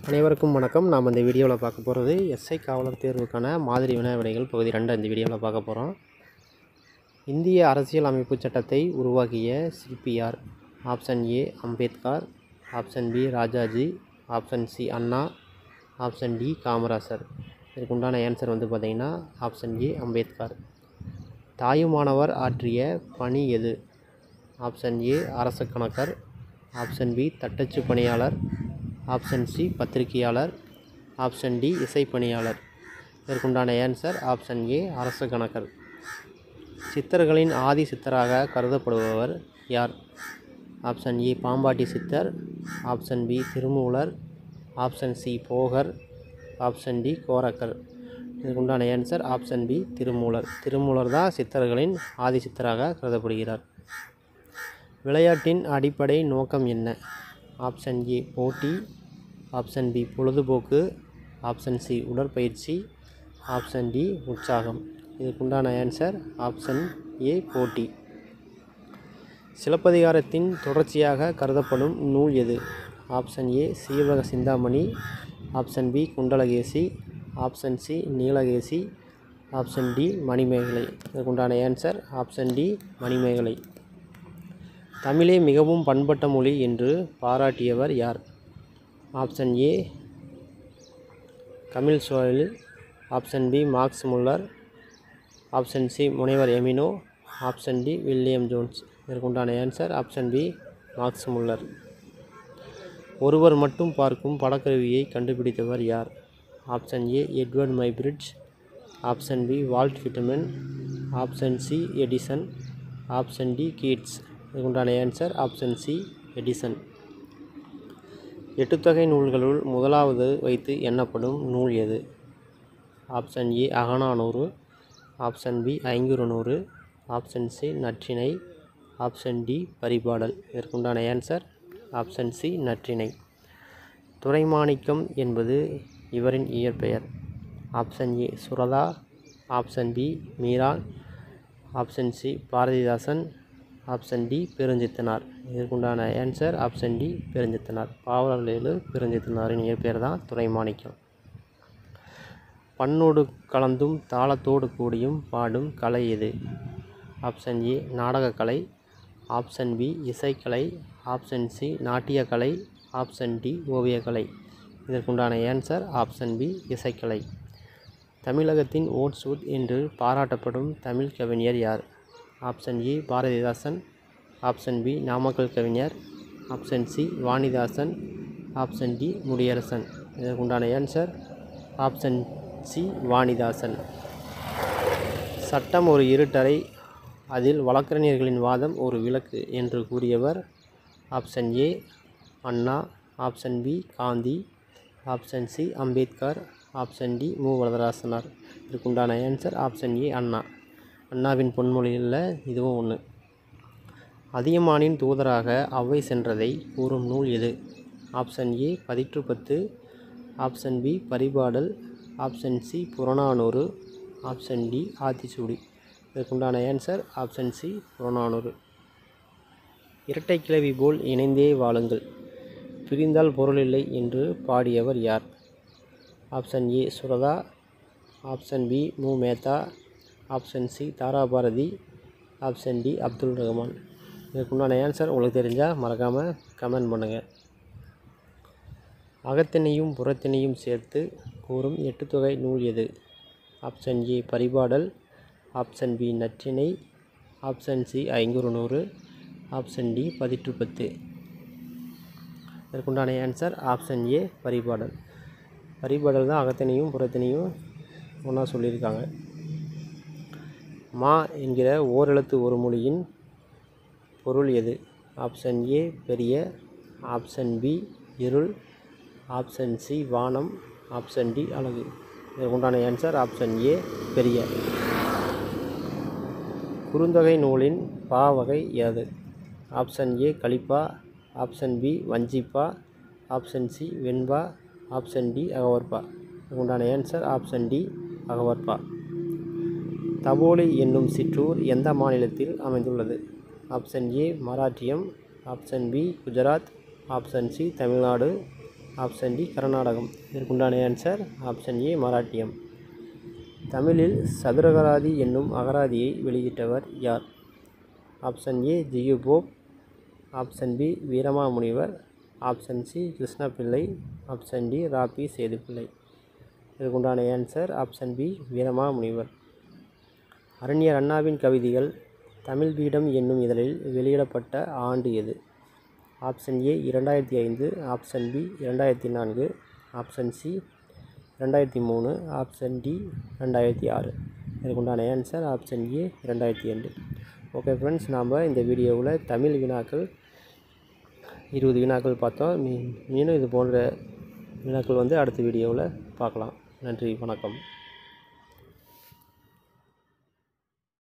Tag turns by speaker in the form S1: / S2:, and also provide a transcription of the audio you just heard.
S1: அனைவருக்கும் வணக்கம் நாம் இந்த வீடியோவில் பார்க்க போகிறது எஸ்ஐ காவலர் தேர்வுக்கான மாதிரி வினா விடைகள் பகுதி ரெண்டு இந்த வீடியோவில் பார்க்க போகிறோம் இந்திய அரசியல் அமைப்பு சட்டத்தை உருவாக்கிய சிற்பியார் option A Ambedkar option B Rajaji option C Anna option D Kamarajar இதுக்கு உண்டான ஆன்சர் வந்து பார்த்திங்கன்னா ஆப்ஷன் ஏ அம்பேத்கர் தாயுமானவர் ஆற்றிய பணி எது ஆப்ஷன் ஏ அரச கணக்கர் ஆப்ஷன் பி தட்டச்சு பணியாளர் ஆப்ஷன் சி பத்திரிகையாளர் ஆப்ஷன் டி இசைப்பணியாளர் இதற்குண்டான ஆன்சர் ஆப்ஷன் ஏ அரச கணக்கர் சித்தர்களின் ஆதி சித்தராக கருதப்படுபவர் யார் option A Pambatti Siddhar option B Thirumoolar option C Bogar option D Korakkar இதுக்குண்டான answer option B Thirumoolar Thirumoolar தான் சித்தர்களின் ஆதி சித்தராக கருதப்படுகிறார் விளையாட்டின் அடிப்படை நோக்கம் என்ன ஆப்ஷன் ஏ போட்டி ஆப்ஷன் பி பொழுதுபோக்கு ஆப்ஷன் சி உடற்பயிற்சி ஆப்ஷன் டி உற்சாகம் இதுக்குண்டான ஆன்சர் ஆப்ஷன் ஏ போட்டி சிலப்பதிகாரத்தின் தொடர்ச்சியாக கருதப்படும் நூல் எது option A Seevaka Chintamani option B Kundalakesi option C Neelakesi option D Manimekalai இதுக்குண்டான ஆன்சர் ஆப்ஷன் டி மணிமேகலை தமிழே மிகவும் பண்பட்ட மொழி என்று பாராட்டியவர் யார் ஆப்ஷன் ஏ கமில் சோயல் option B Max Muller option C முனைவர் Emeneau option D William Jones இதற்குண்டான answer option B Max Muller ஒருவர் மட்டும் பார்க்கும் படக்கருவியை கண்டுபிடித்தவர் யார் option A Edward Muybridge option B Walt Whitman option C Edison option D Keats இதுக்குண்டான ஆன்சர் ஆப்ஷன் சி எடிசன் எட்டுத்தொகை நூல்களுள் முதலாவது வைத்து எண்ணப்படும் நூல் எது option A Agananooru option B Ainkurunooru option C Natrinai option D Paripadal இதற்குண்டான answer option C Natrinai Duraimanickam என்பது இவரின் இயற்பெயர் option A Suratha option B Meeran option C Bharathidasan option D Perunchithanar இதற்குண்டான ஆன்சர் ஆப்ஷன் டி பெருஞ்சித்தனார் பாவலர்லேலு பெருஞ்சித்தனாரின் இயற்பெயர் தான் துரைமாணிக்கம் பண்ணோடு கலந்தும் தாளத்தோடு கூடியும் பாடும் கலை எது ஆப்ஷன் ஏ நாடகக்கலை ஆப்ஷன் பி இசைக்கலை ஆப்ஷன் சி நாட்டியக்கலை ஆப்ஷன் டி ஓவியக்கலை இதற்குண்டான ஆன்சர் ஆப்ஷன் பி இசைக்கலை தமிழகத்தின் ஓட்ஸ்வுட் என்று பாராட்டப்படும் தமிழ் கவிஞர் யார் option A Bharathidasan option B Namakkal கவிஞர் option C Vanidasan option D Mudiyarasan இதற்குண்டான ஆன்சர் ஆப்ஷன் சி வாணிதாசன் சட்டம் ஒரு இருட்டறை அதில் வழக்கறிஞர்களின் வாதம் ஒரு விளக்கு என்று கூறியவர் option A Anna option B Gandhi option C Ambedkar option D Mu Varadarasanar இதுக்குண்டான ஆன்சர் ஆப்ஷன் ஏ அண்ணா அண்ணாவின் பொன்மொழியில் இதுவும் ஒன்று அதியமானின் தூதராக அவ்வை சென்றதை கூறும் நூல் எது option A Pathitru Pathu option B Paripadal option C Purananooru option D Aathichoodi இதற்குண்டான ஆன்சர் ஆப்ஷன் சி புறநானூறு இரட்டை கிளவி போல் இணைந்தே வாழுங்கள் பிரிந்தால் பொருளில்லை என்று பாடியவர் யார் option A Suratha option B Mu Metha option C Tharabharathi option D Abdul Rahman இதுக்குண்டான ஆன்சர் உங்களுக்கு தெரிஞ்சால் மறக்காமல் கமெண்ட் பண்ணுங்கள் அகத்தினையும் புறத்தினையும் சேர்த்து கூறும் எட்டுத்தொகை நூல் எது option A Paripadal option B Natrinai option C Ainkurunooru option D Pathitru Pathu இதற்குண்டான answer option A Paripadal Paripadal தான் அகத்தினையும் புறத்தினையும் ஒன்றா சொல்லியிருக்காங்க மா என்கிற ஓரெழுத்து ஒரு மொழியின் பொருள் எது ஆப்ஷன் ஏ பெரிய ஆப்ஷன் பி இருள் ஆப்ஷன் சி வானம் ஆப்ஷன் டி அழகு இதற்குண்டான ஆன்சர் ஆப்ஷன் ஏ பெரிய குறுந்தொகை நூலின் பா வகை யாது ஆப்ஷன் ஏ கலிப்பா ஆப்ஷன் பி வஞ்சிப்பா ஆப்ஷன் சி வெண்பா ஆப்ஷன் டி அகவற்பா இதுக்குண்டான ஆன்சர் ஆப்ஷன் டி அகவற்பா தபோலி என்னும் சிற்றூர் எந்த மாநிலத்தில் அமைந்துள்ளது option A Marathiyam option B Gujarat option C Tamil Nadu option D Karnatakam இதற்குண்டான ஆன்சர் ஆப்ஷன் ஏ மராட்டியம் தமிழில் சதுரகராதி என்னும் அகராதியை வெளியிட்டவர் யார் option A G U Pope option B Veeramamunivar option C Krishnapillai option D Ra Pi Sethupillai இதற்குண்டான ஆன்சர் ஆப்ஷன் பி வீரமாமுனிவர் அறிஞர் அண்ணாவின் கவிதைகள் தமிழ் பீடம் என்னும் இதழில் வெளியிடப்பட்ட ஆண்டு எது ஆப்ஷன் ஏ இரண்டாயிரத்தி ஐந்து ஆப்ஷன் பி இரண்டாயிரத்தி நான்கு ஆப்ஷன் சி ரெண்டாயிரத்தி மூணு ஆப்ஷன் டி ரெண்டாயிரத்தி ஆறு இதுக்குண்டான ஆன்சர் ஆப்ஷன் ஏ ரெண்டாயிரத்தி ரெண்டு ஓகே ஃப்ரெண்ட்ஸ் நாம் இந்த வீடியோவில் தமிழ் வினாக்கள் இருபது வினாக்கள் பார்த்தோம் மீ மீண்டும் இது போன்ற வினாக்கள் வந்து அடுத்த வீடியோவில் பார்க்கலாம் நன்றி வணக்கம்